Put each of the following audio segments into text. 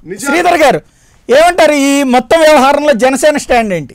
నిజాలు- శ్రీధర్ గారు ఏమంటారు ఈ మొత్తం వ్యవహారంలో జనసేన స్టాండ్ ఏంటి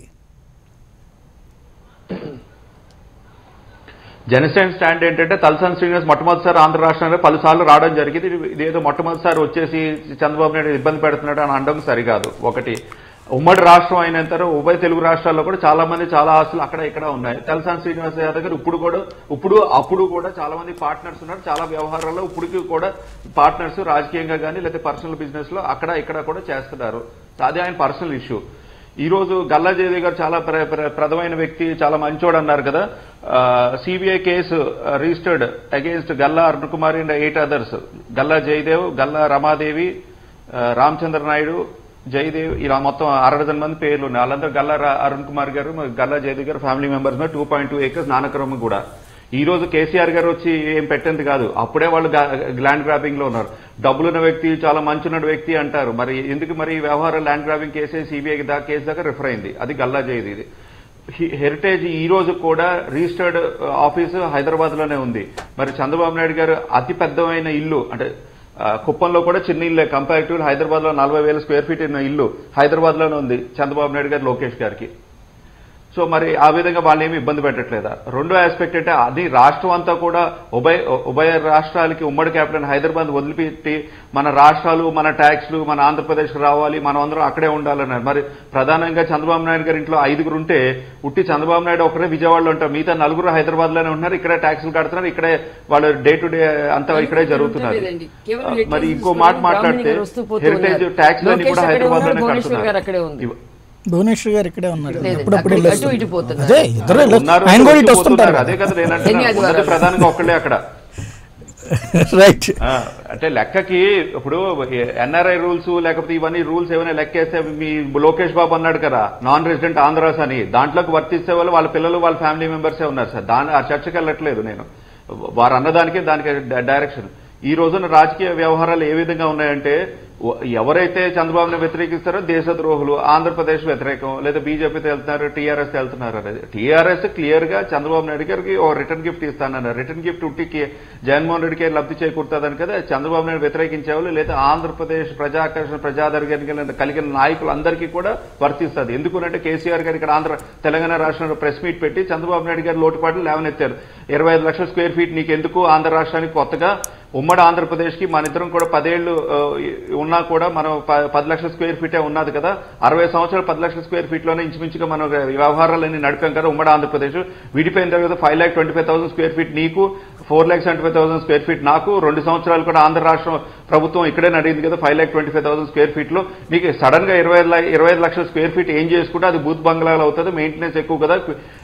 జనసేన స్టాండ్ ఏంటంటే తలసాని శ్రీనివాస్ మొట్టమొదటిసారి ఆంధ్ర రాష్ట్రంలో పలుసార్లు రావడం జరిగింది ఇది- ఇదేదో మొట్టమొదటిసారి వచ్చేసి చంద్రబాబు నాయుడు ఇబ్బంది పెడుతున్నాడు అని అనడం సరికాదు ఒకటి ఉమ్మడి రాష్ట్రం అయినంత ఉభయ తెలుగు రాష్ట్రాల్లో కూడా చాలా మంది చాలా ఆస్తులు అక్కడ ఇక్కడ ఉన్నాయి తలసాని శ్రీనివాస్ యాదవ్ గారు ఇప్పుడు కూడా ఇప్పుడు అప్పుడు కూడా చాలా మంది పార్ట్నర్స్ ఉన్నారు చాలా వ్యవహారాల్లో ఇప్పటికి కూడా పార్ట్నర్స్ రాజకీయంగా కానీ లేకపోతే పర్సనల్ బిజినెస్ లో అక్కడ ఇక్కడ కూడా చేస్తున్నారు అది ఆయన పర్సనల్ ఇష్యూ ఈ రోజు గల్లా జయదేవ్ గారు చాలా ప్ర- ప్ర- ప్రధమైన వ్యక్తి చాలా మంచోడు అన్నారు కదా CBI case registered against Galla Arun Kumar and eight others Galla Jayadev Galla Ramadevi ఆ, రామచంద్ర నాయుడు జయదేవ్ ఇలా మొత్తం అరవై డజన్ మంది పేర్లు ఉన్నాయి వాళ్ళందరూ గల్లా రా- అరుణ్ కుమార్ గారు మరి గల్లా జయదేవ్ గారు family members two point two acres నానక్రమం కూడా ఈ రోజు కేసీఆర్ గారు వచ్చి ఏం పెట్టింది కాదు అప్పుడే వాళ్ళు ల్యాండ్ గ్రాబింగ్ లో ఉన్నారు డబ్బులున్న వ్యక్తి చాలా మంచున్న వ్యక్తి అంటారు మరి ఎందుకు మరి ఈ వ్యవహారం ల్యాండ్ గ్రాబింగ్ కేసే సిబిఐ దా కేసు దాకా రిఫర్ అయింది అది గల్లా జయది ఇది హి- హెరిటేజ్ ఈ రోజు కూడా రిజిస్టర్డ్ ఆఫీసు హైదరాబాద్ లోనే ఉంది మరి చంద్రబాబు నాయుడు గారు అతి పెద్దమైన ఇల్లు అంటే ఆ, కుప్పంలో కూడా చిన్న ఇల్లే కంపారిటివ్ హైదరాబాద్ లో నలభై వేల స్క్వేర్ ఫీట్ ఉన్న ఇల్లు హైదరాబాద్ లోనే ఉంది చంద్రబాబు నాయుడు గారు లోకేష్ గారికి సో మరి ఆ విధంగా వాళ్ళు ఏమి ఇబ్బంది పెట్టట్లేదా రెండో ఆస్పెక్ట్ అంటే అది రాష్ట్రం అంతా కూడా ఉభయ ఉభయ రాష్ట్రాలకి ఉమ్మడి క్యాపిటల్ హైదరాబాద్ వదిలిపెట్టి మన రాష్ట్రాలు మన ట్యాక్స్లు మన ఆంధ్రప్రదేశ్ రావాలి మనం అందరం అక్కడే ఉండాలన్నారు మరి ప్రధానంగా చంద్రబాబు నాయుడు గారి ఇంట్లో ఐదుగురు ఉంటే ఉట్టి చంద్రబాబు నాయుడు ఒకరే విజయవాడలో ఉంటారు మిగతా నలుగురు హైదరాబాద్ లోనే ఉంటున్నారు ఇక్కడే ట్యాక్సులు కడుతున్నారు ఇక్కడే వాళ్ళు డే టు డే అంతా ఇక్కడే జరుగుతున్నారు లేదండి. కేవలం ఆ, హెరిటేజ్ మరి ఇంకో తీసుకొని మాట బ్రాహ్మణి మాట్లాడితే గారు వస్తూ పోతూ హెరిటేజ్ ఉన్నారు. ట్యాక్స్ అన్ని కూడా లోకేష్ అక్కడే హైదరాబాద్ ఉన్నారు, లోనే భువనేశ్వర్ గారు అక్కడే ఉంది. కడుతున్నారు భువనేశ్వర్ గారు ఇక్కడే ఉన్నారు లేదండి, ఎప్పుడప్పుడు అటు- వెళ్ళొస్తారు. అటు ఇటు పోతున్నారు. అదే ఇద్దరు వెళ్ళొస్తారు. ఉన్నారు, ఆయన కూడా ఇటు వచ్చి వస్తుంటారు పోతున్నారు. అదే కదా నేను అంటున్నా. శని ఉన్నది ఆదివారాలు. ప్రధానంగా ఒక్కళ్ళే అక్కడ రైట్ ఆ, అంటే లెక్కకి ఇప్పుడు ఎన్ఆర్ఐ రూల్స్ లేకపోతే ఇవన్నీ రూల్స్ ఏమైనా లెక్కేస్తే మీ లోకేష్ బాబు అన్నాడు కదా నాన్ రెసిడెంట్ ఆంధ్రాస్ అని దాంట్లోకి వర్తిస్తే వాళ్ళు వాళ్ళ పిల్లలు వాళ్ళ ఫ్యామిలీ మెంబర్సే ఉన్నారు సార్ దాని ఆ చర్చకి వెళ్ళట్లేదు నేను వారు అన్నదానికి దానికి డ- డైరెక్షన్ ఈ రోజున రాజకీయ వ్యవహారాలు ఏ విధంగా ఉన్నాయంటే వ- ఎవరైతే చంద్రబాబుని వ్యతిరేకిస్తారో దేశద్రోహులు ఆంధ్రప్రదేశ్ వ్యతిరేకం లేదా బీజేపీతో వెళ్తున్నారు టీఆర్ఎస్ వెళ్తున్నారు అనేది టీఆర్ఎస్ క్లియర్ గా చంద్రబాబు నాయుడు గారికి ఓ రిటర్న్ గిఫ్ట్ ఇస్తానన్నారు రిటర్న్ గిఫ్ట్ ఉట్టికి జగన్మోహన్ రెడ్డికి లబ్ధి చేకూరుతుందని కదా చంద్రబాబు నాయుడు వ్యతిరేకించేవాళ్ళు లేదా ఆంధ్రప్రదేశ్ ప్రజాకర్షణ ప్రజాదరణ కలిగిన నాయకులందరికీ కూడా వర్తిస్తుంది ఎందుకంటే కేసీఆర్ గారు ఇక్కడ ఆంధ్ర తెలంగాణ రాష్ట్రంలో ప్రెస్ మీట్ పెట్టి చంద్రబాబు నాయుడు గారు లోటుపాట్లు లేవనెత్తారు ఇరవై ఐదు లక్షల స్క్వేర్ ఫీట్ నీకు ఎందుకు ఆంధ్ర రాష్ట్రానికి కొత్తగా ఉమ్మడి ఆంధ్రప్రదేశ్ కి మన ఇద్దరం కూడా పదేళ్లు ఆ, ఉన్నా కూడా మనం ప- పది లక్షల స్క్వేర్ ఫీటే ఉన్నది కదా అరవై సంవత్సరాలు పది లక్షల స్క్వేర్ ఫీట్ లోనే ఇంచుమించుగా మనం వ్యవహారాలన్నీ నడిపాం కదా ఉమ్మడి ఆంధ్రప్రదేశ్ విడిపోయిన తర్వాత five lakh twenty five thousand square feet నీకు four lakh seventy five thousand square feet నాకు రెండు సంవత్సరాలు కూడా ఆంధ్ర రాష్ట్రం ప్రభుత్వం ఇక్కడే నడిగింది కదా five lakh twenty five thousand square feet లో మీకు సడన్ గా ఇరవై ఐదు లా- ఇరవై ఐదు లక్షల స్క్వేర్ ఫీట్ ఏం చేసుకుంటే అది బూత్ బంగ్లాలు అవుతుంది మెయింటెనెన్స్ ఎక్కువ కదా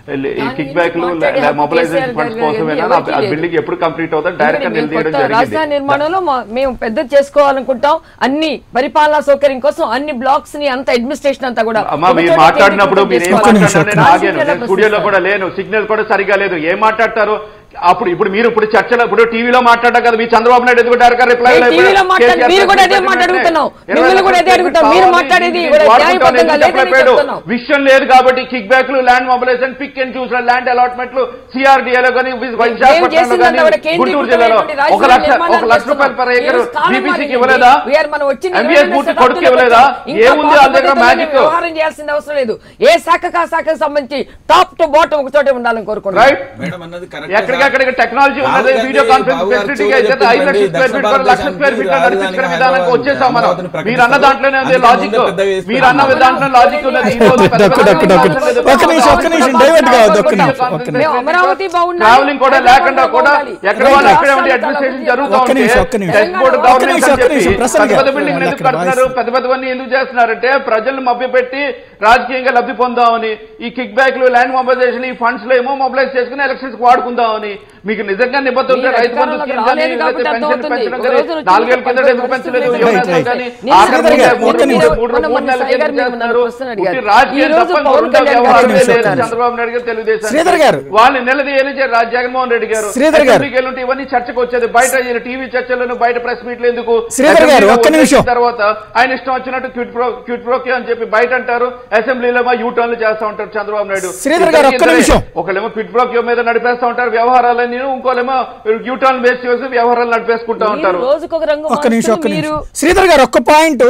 ఈ కిక్ బ్యాక్లు మాట్లాడే హక్కు మొబిలైజేషన్ కేసీఆర్ ఫండ్స్ గారు కోసమేనా ఎవరికీ ఆ లేదు. బిల్డింగ్ ఎప్పుడు కంప్లీట్ అవుతుంది డైరెక్ట్ గా మేము నిలదీయడం కొత్త రాజధాని జరిగింది నిర్మాణంలో మా- మేము పెద్ద చేసుకోవాలనుకుంటాం అన్ని పరిపాలనా సౌకర్యం కోసం అన్ని బ్లాక్స్ ని అంత అడ్మినిస్ట్రేషన్ అంతా కూడా అమ్మా ఒక మీరు చోట మాట్లాడినప్పుడు మీరు ఏం ఒక్క నిమిషం, మాట్లాడారు నేను ఒక్క ఆగాను నేను స్టూడియోలో కూడా లేను సిగ్నల్ కూడా సరిగా లేదు ఏం మాట్లాడతారు అప్పుడు ఇప్పుడు మీరు ఇప్పుడు చర్చలో ఇప్పుడు టీవీలో మాట్లాడారు కదా మీ చంద్రబాబు నాయుడు ఎందుకుంటారు కదా రిప్లై మేము టీవీలో మాట్లాడి మీరు కూడా అదే మాట అడుగుతున్నాం మిమ్మల్ని కూడా అదే అడుగుతాం మీరు మాట్లాడేది కూడా న్యాయబద్ధంగా లేదని చెప్తున్నాం విషయం లేదు కాబట్టి కిక్ బ్యాక్లు land mobilization pick and choose land అలాట్మెంట్లు సిఆర్డీఏలో కానీ విశాఖపట్నంలో చేసిందంతా కూడా కానీ గుంటూరు జిల్లాలో కేంద్రీకృతమైనటువంటి ఒక లక్ష రాజధాని ఒక లక్ష రూపాయలు పర్ నిర్మాణాలు ఏకర్ చేస్తున్నాం. బీబీసీకి ఈ ఇవ్వలేదా We are మనం వచ్చిన ఎంబీఎస్ ఇరవై పూర్తి రెండు కొడుకు ఇవ్వలేదా ఇంకా ఏముంది వాళ్ళ దగ్గర పాత మ్యాజిక్ వ్యవహారం చేయాల్సిన అవసరం లేదు ఏ శాఖకు ఆ శాఖకు సంబంధించి టాప్ టు బాటం ఒక చోటే ఉండాలని కోరుకుంటున్నాం రైట్ మేడం అన్నది కరెక్ట్ ఎక్కడికక్కడ టెక్నాలజీ ఉన్నది రాహుల్ గాంధీ వీడియో కాన్ఫరెన్స్ బాబు గారు ఫెసిలిటీ చూడు అయితే చెప్పింది ఐదు లక్షల దక్షిణ square feet lakh square feet భారతదేశానికి నడిపించుకునే రాజధాని విధానానికి వచ్చేసాం మనం అమరావతిని మీరు అన్న దాంట్లోనే ఉంది అందుకే లాజిక్ ముందే పెద్దగా వేసి మీరు అన్న దాంట్లో లాజిక్ ఉన్నది ఈ రోజు పెద్ద ఒక్క పెద్ద ఒక్క ఒక్క అవసరం లేదు. ఒక్క నిమిషం, ఒక్క నిమిషం, డైవర్ట్ కావద్దు, ఒక్క నిమిషం, ఒక్క నిమిషం. మేము అమరావతి బాగుండాలి, ట్రావెలింగ్ కూడా లేకుండా కూడా బాగుండాలి. ఎక్కడ వాళ్ళు ఎక్కడే ఉండి రాష్ట్రాలు అడ్మినిస్ట్రేషన్ చాలా జరుగుతూ ఒక్క ఉంటే నిమిషం, ఒక్క నిమిషం. టెస్ట్ బోర్డు ఒక్క గవర్నమెంట్ నిమిషం, అని ఒక్క చెప్పి నిమిషం, ప్రసన్న పెద్ద పెద్ద గారు. బిల్డింగ్ ఎందుకు అక్కడ కడుతున్నారు వాయిస్. పెద్ద పెద్దవన్నీ ఎందుకు చేస్తున్నారంటే ప్రజలను మభ్యపెట్టి రాజకీయంగా లబ్ధి పొందామని ఈ కిక్ బ్యాక్లు ల్యాండ్ మొబైలైజేషన్ ఈ ఫండ్స్ లో ఏమో మొబైలైజ్ చేసుకుని ఎలక్షన్స్ వాడుకుందామని మీకు నిజంగా నిబద్ధత ఉంటే మీరు రైతు బంధు అధికారంలోకి స్కీమ్ కానీ రాలేదు కాబట్టి లేకపోతే పెన్షన్ అర్థమవుతుంది. పెంచడం ఒక కానీ రోజు వచ్చి నాలుగేళ్ల కింద ఎందుకు పెంచలేదు రైట్, యువనేతలు రైట్. కానీ నేను ఆఖరి శ్రీధర్ గారు, మూడు ఒక్క నిమిషం. మూడు మొన్న మూడు మొన్న నెలలకి సాయి గారు ఎందుకు మిమ్మల్ని చేస్తున్నారు? ప్రశ్న అడిగారు. ఉట్టి రాజకీయం ఈ రోజు తప్ప పవన్ రెండో కళ్యాణ్ గారు వ్యవహారమే నిమిషం, లేదు ఒక్క నిమిషం. చంద్రబాబు నాయుడు గారు తెలుగుదేశం శ్రీధర్ గారు. వాళ్ళు నిలదీయనిచ్చే రాజ్ జగన్మోహన్ రెడ్డి గారు శ్రీధర్ గారు. అసెంబ్లీకి వెళ్ళుంటే ఇవన్నీ చర్చకు వచ్చేది బయట ఈయన టీవీ చర్చలను బయట ప్రెస్ మీట్లు ఎందుకు శ్రీధర్ గారు, అసెంబ్లీలో ఒక్క నిమిషం. వచ్చేసిన తర్వాత ఆయన ఇష్టం వచ్చినట్టు క్యూట్ ప్రో క్యూట్ ప్రోకే అని చెప్పి బయట అంటారు అసెంబ్లీలో మా యూ టర్న్లు చేస్తా ఉంటారు చంద్రబాబు నాయుడు శ్రీధర్ గారు, ఒక్క ఇద్దరే. నిమిషం. ఒకళ్ళేమో క్విట్ ప్రోక్యో మీద నడిపేస్తా ఉంటారు వ్యవహారాలన్నీ ఇంకోలేమో యూ టర్న్ బేస్ చేసి వ్యవహారాలు నడిపేసుకుంటా మీరు ఉంటారు రోజుకొక రంగు ఒక్క నిమిషం ఒక్క మార్చుకుని మీరు నిమిషం శ్రీధర్ గారు ఒక్క పాయింట్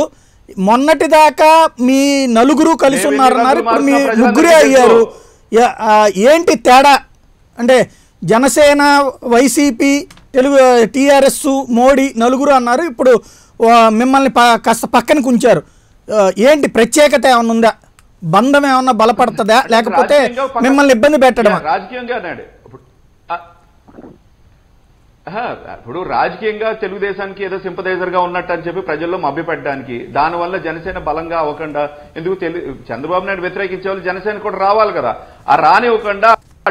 మొన్నటి దాకా మీ నలుగురు కలిసి మేము ఉన్నారన్నారు ఇన్ని ఇప్పుడు మీ రోజులు మార్చిన ముగ్గురే ప్రజలందరికీ అయ్యారు తెలుసు. యా- ఆ, ఏంటి తేడా అంటే జనసేన వైసీపీ తెలుగు టీఆర్ఎస్ మోడీ నలుగురు అన్నారు ఇప్పుడు ఆ, మిమ్మల్ని ప- కాస్త పక్కనకి ఉంచారు ఆ, ఏంటి ప్రత్యేకత ఏమన్నా ఉందా బంధం ఏమన్నా బలపడుతుందా లేకపోతే రాజకీయంగా పక్క- మిమ్మల్ని ఇబ్బంది పెట్టడమా యా, రాజకీయంగా అన్నాడు ఇప్పుడు ఆ, ఆహా, ఇప్పుడు రాజకీయంగా తెలుగుదేశానికి ఏదో సింపదైజర్ గా ఉన్నట్టు అని చెప్పి ప్రజల్లో మభ్యపెట్టడానికి దానివల్ల జనసేన బలంగా అవ్వకుండా ఎందుకు తెలు చంద్రబాబు నాయుడు వ్యతిరేకించే వాళ్ళు జనసేన కూడా రావాలి కదా ఆ రానివ్వకుండా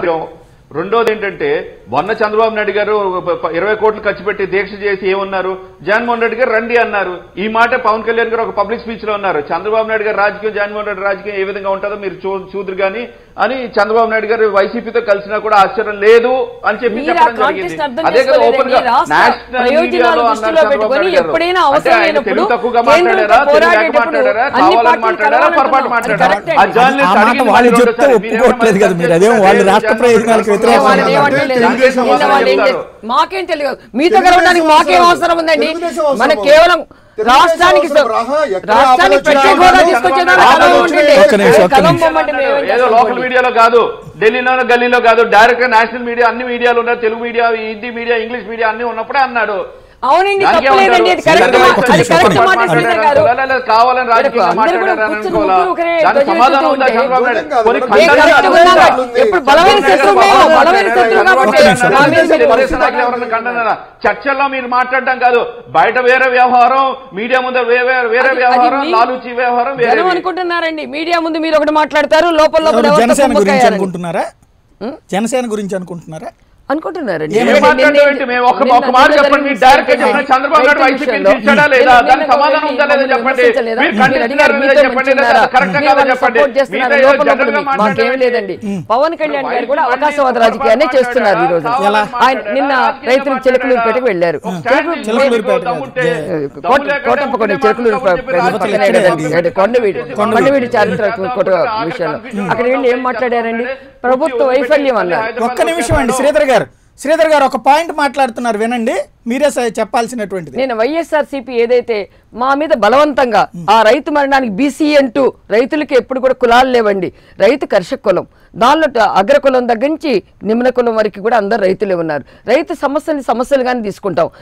రెండోది ఏంటంటే మొన్న చంద్రబాబు నాయుడు గారు ప- ప- ఇరవై కోట్లు ఖర్చు పెట్టి దీక్ష చేసి ఏమన్నారు జగన్మోహన్ రెడ్డి గారు రండి అన్నారు ఈ మాట పవన్ కళ్యాణ్ గారు ఒక పబ్లిక్ స్పీచ్ లో ఉన్నారు చంద్రబాబు నాయుడు గారు రాజకీయం జగన్మోహన్ రెడ్డి రాజకీయం ఏ విధంగా ఉంటుందో మీరు చూ- చూదురు గాని అని చంద్రబాబు నాయుడు గారు వైసీపీతో కలిసినా కూడా ఆశ్చర్యం లేదు అని చెప్పి మీరు ఆ చెప్పడం కాంటెస్ట్ జరిగింది అర్థం అదే కదా చేసుకోలేదండి. ఓపెన్ గా రాష్ట్ర నేషనల్ ప్రయోజనాలు మీడియాలో దృష్టిలో అన్నారు చంద్రబాబు పెట్టుకొని నాయుడు గారు. ఎప్పుడైనా అంటే అవసరం ఆయన లేనప్పుడు తెలుగు తక్కువగా కేంద్రంతో మాట్లాడారా తెలుగు లేక పోరాడేటప్పుడు మాట్లాడారా అన్ని కావాలని పార్టీలు మాట్లాడారా కలవాలంటున్నాం. పొరపాటు అది మాట్లాడారా కరెక్టే ఆ అండి. జర్నలిస్ట్ ఆ మాట అడిగింది వాళ్ళు మళ్ళీ చెప్తే రెండోసారి. ఒప్పుకోవట్లేదు కదా మీరు. అదేం మీరేమో వాళ్ళు మాట్లాడారు? రాష్ట్ర ప్రయోజనాలకు వ్యతిరేకంగా జగన్మోహన్ వాళ్ళు రెడ్డి ఏమంటలేదు. గారు తెలుగుదేశం నిన్న వాళ్ళు ఏం చెప్తారు. చేస్తారు? మాకేం తెలియదు మీతో తెలుగుదేశం కలవడానికి మాకేం అవసరం. అవసరం ఉందండి తెలుగుదేశం అవసరం. మన కేవలం తెలుగుదేశం రాష్ట్రానికి అవసరం. రాహా, ఎక్కడ రాష్ట్రానికి ఆపదొచ్చినా ప్రత్యేక హోదా ఆపదొచ్చినా తీసుకొచ్చేదానికి ఆపదొచ్చినా కలం ఉండండి. ఒక్క నిమిషం, ఒక్క కలం నిమిషం. పొమ్మంటే మేము ఏం ఏదో చేస్తాం లోకల్ చెప్పండి. మీడియాలో కాదు ఢిల్లీలోనో గల్లీలో కాదు డైరెక్ట్ గా నేషనల్ మీడియా అన్ని మీడియాలు ఉన్నారు Telugu media Hindi media English media అన్ని ఉన్నప్పుడే అన్నాడు అవునండి దానికి తప్పలేదండి అది ఏమంటారు? కరెక్ట్ దానికి మా- అది ఏమంటారు? కరెక్ట్ మాట పొరపాటు శ్రీధర్ గారు మాట్లాడారు. లేదు, లేదు, కావాలని రాజకీయంగా అందరూ కూడా మాట్లాడారు కూర్చుని అనుకోవాలా? ముగ్గురు ఒకరే దానికి ధ్వజం సమాధానం ఎత్తుతూ ఉందా ఉంటే చంద్రబాబు నాయుడు? ధ్వజం కాదు, కొన్ని ధ్వజం ఏ ఖండాలు కరెక్ట్ కాదు. ఉందా? ఉంది. ఇప్పుడు బలమైన శత్రువు మేము బలమైన శత్రువు కాబట్టి ఒక్క నిమిషం, నా ఒక్క మీద నిమిషం. మీరు తెలుగుదేశం నాయకులు ఎవరన్నా ఖండన చర్చల్లో మీరు మాట్లాడడం కాదు బయట వేరే వ్యవహారం మీడియా ముందర వేరే వేరే అది- వ్యవహారం అది మీ- లాలూచి వ్యవహారం వేరే జనం అనుకుంటున్నారండి మీడియా ముందు మీరు ఒకటి మాట్లాడతారు లోపల లోపల ఎవరు ఎవరితో జనసేన గురించి కుమ్మక్కయ్యారని. అనుకుంటున్నారా జనసేన గురించి అనుకుంటున్నారా అనుకుంటున్నారండి ఏం నిన్న- మాట్లాడటం ఏంటి? నిన్న- మేము ఒక- నిన్న- ఒక మాట నిన్న చెప్పండి. జరిగిన మీరు డైరెక్ట్ గా సంఘటన చెప్పండి. చంద్రబాబు నాయుడు రైతు వైసీపీని విషయంలో తిట్టాడా లేదా? నిన్న దానికి ఒక సమాధానం వ్యక్తి ఉందా లేదా మమ్మల్ని చెప్పండి. విమర్శించలేదా? మీరు మీరు ఖండిస్తున్నారా అడిగారు, లేదా మీతో చెప్పండి. మంచిన్నారా? లేదా కరెక్టా మీరు కాదా వాళ్ళని చెప్పండి. సపోర్ట్ చేస్తున్నారా? మీతో లోపల జనరల్ గా లోపల మాకేం మాట్లాడండి. లేదండి పవన్ కళ్యాణ్ గారు కూడా వైసీపీ అవకాశవాద మళ్ళీ రాజకీయాన్ని పొరపాటు చేస్తున్నారు ఈ రోజు మాట్లాడారా? ఎలా? ఆయన నిన్న రాజకీయంగా రైతులు చిలకలూరుపేటకు వెళ్ళారు ఒక స్టాండ్ చిలకలూరు- చిలకలూరుపేట దమ్ముంటే, కాదు. కోట దమ్ము లేకుండా కోటప్పకొండ ఉంటే చెరుకులూరు మాట్లాడమని చెప్పి యువతలు రాజకీయ ఇక్కడే నాయకులు అండి. పంపించి కొండవీడి కొండవీడి. కొండవీడి చారిత్రక కోట విషయంలో అక్కడ వెళ్ళి ఏం మాట్లాడారండి ప్రభుత్వ వైఫల్యం అన్నారు ఒక్క నిమిషం అండి శ్రీధర్ గారు శ్రీధర్ గారు ఒక పాయింట్ మాట్లాడుతున్నారు వినండి మీరే స- చెప్పాల్సినటువంటిది నేను వైఎస్ఆర్ సిపి ఏదైతే మా మీద బలవంతంగా ఆ రైతు మరణానికి బీసీ అంటూ రైతులకి ఎప్పుడు కూడా కులాలు లేవండి రైతు కర్షక కులం దానిలో ట- అగ్ర కులం దగ్గర నుంచి నిమ్న కులం వరకు కూడా అందరు రైతులే ఉన్నారు రైతు సమస్యని సమస్యలుగానే తీసుకుంటాం